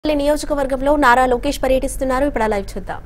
నియోజకవర్గంలో నారా లోకేష్ పర్యటిస్తున్నారు ఇప్పుడు ఆ లైవ్ చూద్దాం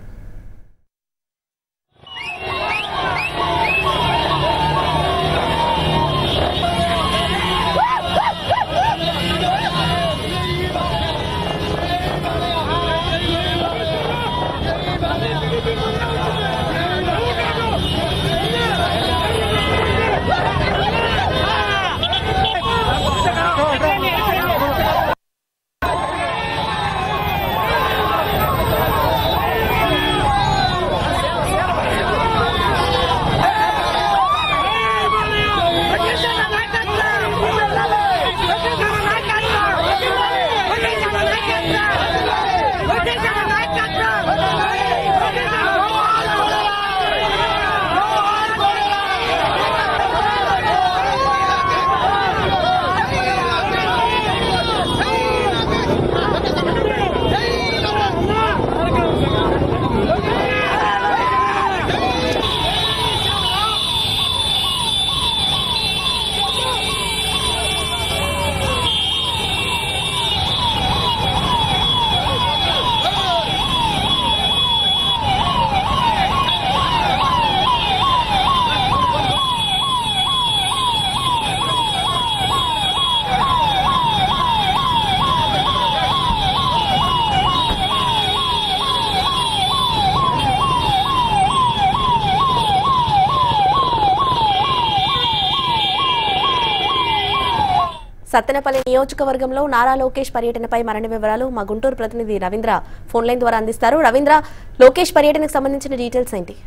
సత్తెనపల్లి నియోజకవర్గంలో నారా లోకేష్ పర్యటనపై మరిన్ని వివరాలు మా గుంటూరు ప్రతినిధి రవీంద్ర ఫోన్ లైన్ ద్వారా అందిస్తారు రవీంద్ర లోకేష్ పర్యటనకు సంబంధించిన డీటెయిల్స్ ఏంటి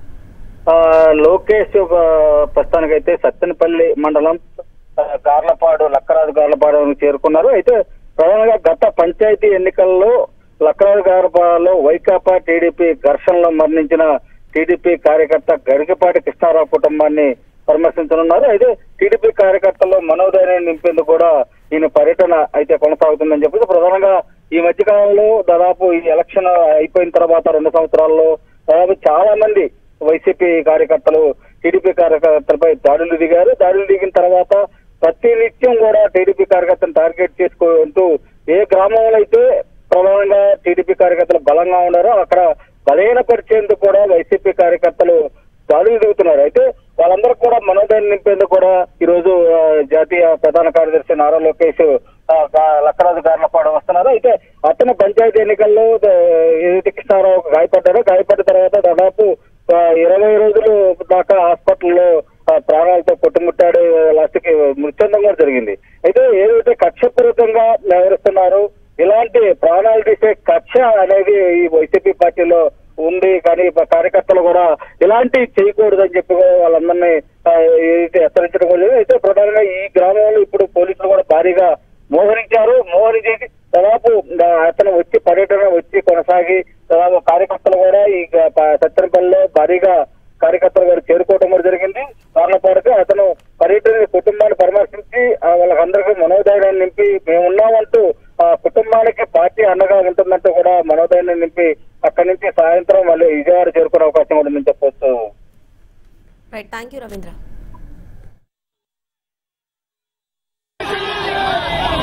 ఆ, లోకేష్ ఒక ప్రస్తుతానికైతే సత్తెనపల్లి మండలం ఆ, గార్లపాడు లక్కరాజు గార్లపాడు చేరుకున్నారు అయితే ప్రధానంగా గత పంచాయతీ ఎన్నికల్లో లక్కరాజు గార్లపాడులో వైకాపా టీడీపీ ఘర్షణలో మరణించిన టీడీపీ కార్యకర్త గరికపాటి కృష్ణారావు కుటుంబాన్ని పరామర్శించనున్నారు అయితే టీడీపీ కార్యకర్తల్లో మనోధైర్యాన్ని నింపేందుకు కూడా ఈయన పర్యటన అయితే కొనసాగుతుందని చెప్పేసి ప్రధానంగా ఈ మధ్య కాలంలో దాదాపు ఈ ఎలక్షన్ అయిపోయిన తర్వాత రెండు సంవత్సరాల్లో దాదాపు చాలా మంది వైసీపీ కార్యకర్తలు టీడీపీ కార్యకర్తలపై దాడులు దిగారు దాడులు దిగిన తర్వాత ప్రతి నిత్యం కూడా టీడీపీ కార్యకర్తలను టార్గెట్ చేసుకుంటూ ఏ గ్రామంలో అయితే ప్రధానంగా టీడీపీ కార్యకర్తలు బలంగా ఉన్నారో అక్కడ బలహీనపరిచేందుకు కూడా వైసీపీ కార్యకర్తలు దాడులు దిగుతున్నారు అయితే వాళ్ళందరూ కూడా మనోధైర్యం నింపేందుకు కూడా ఈ రోజు ఆ, జాతీయ ప్రధాన కార్యదర్శి నారా లోకేష్ ఆ, గా- లక్కరాజు గార్లపాడు వస్తున్నారు అయితే అతను పంచాయతీ ఎన్నికల్లో ఆ, ఏదైతే కృష్ణారావు గాయపడ్డారో గాయపడ్డ తర్వాత దాదాపు ఆ, ఇరవై రోజులు దాకా హాస్పిటల్లో ఆ, ప్రాణాలతో కొట్టుముట్టాడు లాస్ట్ కి మృత్యుండం కూడా జరిగింది అయితే ఏదైతే కక్షపూరితంగా వ్యవహరిస్తున్నారు ఇలాంటి ప్రాణాలు తీసే కక్ష అనేది ఈ వైసీపీ పార్టీలో ఉంది కానీ ప- కార్యకర్తలు కూడా ఇలాంటి చేయకూడదని చెప్పి కూడా వాళ్ళందరినీ ఆ, ఏదైతే హెచ్చరించడం కూడా జరిగింది. అయితే ప్రధానంగా ఈ గ్రామంలో ఇప్పుడు పోలీసులు కూడా భారీగా మోహరించారు మోహరించి దాదాపు ఆ, అతను వచ్చి పర్యటన వచ్చి కొనసాగి దాదాపు కార్యకర్తలు కూడా ఈ గ- ప- సత్తెనపల్లిలో భారీగా కార్యకర్తలు గారు చేరుకోవడం కూడా జరిగింది పార్లపాడుకు అతను పర్యటన కుటుంబాన్ని పరామర్శించి ఆ, వాళ్ళకందరికీ మనోధైర్యాన్ని నింపి మేమున్నామంటూ ఆ కుటుంబానికి పార్టీ అండగా ఉంటుందంటూ కూడా మనోధైర్యాన్ని నింపి అక్కడి నుంచి సాయంత్రం మళ్ళీ విజయవాడ చేరుకునే అవకాశం ఉంటుందని చెప్పొచ్చు రైట్ థ్యాంక్ యూ రవీంద్ర